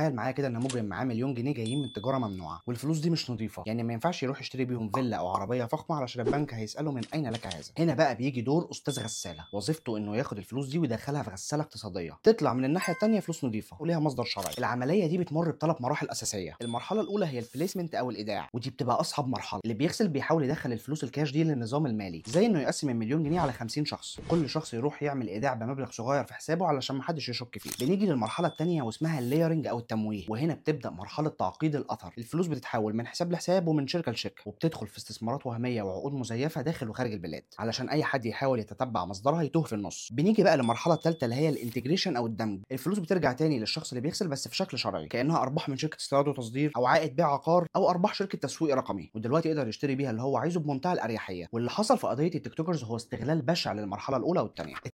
تخيل معايا كده ان مجرم معاه مليون جنيه جايين من تجاره ممنوعه والفلوس دي مش نظيفه يعني ما ينفعش يروح يشتري بيهم فيلا او عربيه فخمه علشان البنك هيساله من اين لك هذا هنا بقى بيجي دور استاذ غساله وظيفته انه ياخد الفلوس دي ويدخلها في غساله اقتصاديه تطلع من الناحيه الثانيه فلوس نظيفه وليها مصدر شرعي العمليه دي بتمر بثلاث مراحل اساسيه المرحله الاولى هي البليسمنت او الايداع ودي بتبقى اصعب مرحله اللي بيغسل بيحاول يدخل الفلوس الكاش دي للنظام المالي زي انه يقسم المليون جنيه على 50 شخص وكل شخص يروح يعمل ايداع بمبلغ صغير في حسابه علشان محدش يشك فيه بنيجي للمرحله الثانيه واسمها اللايرنج او التمويه وهنا بتبدا مرحله تعقيد الاثر الفلوس بتتحول من حساب لحساب ومن شركه لشركه وبتدخل في استثمارات وهميه وعقود مزيفه داخل وخارج البلاد علشان اي حد يحاول يتتبع مصدرها يتوه في النص بنيجي بقى للمرحله الثالثه اللي هي الانتجريشن او الدمج الفلوس بترجع تاني للشخص اللي بيغسل بس في شكل شرعي كانها ارباح من شركه استيراد وتصدير او عائد بيع عقار او ارباح شركه تسويق رقمي ودلوقتي يقدر يشتري بيها اللي هو عايزه بمنتهى الاريحيه واللي حصل في قضيه التيك توكرز هو استغلال بشع للمرحله الاولى والثانيه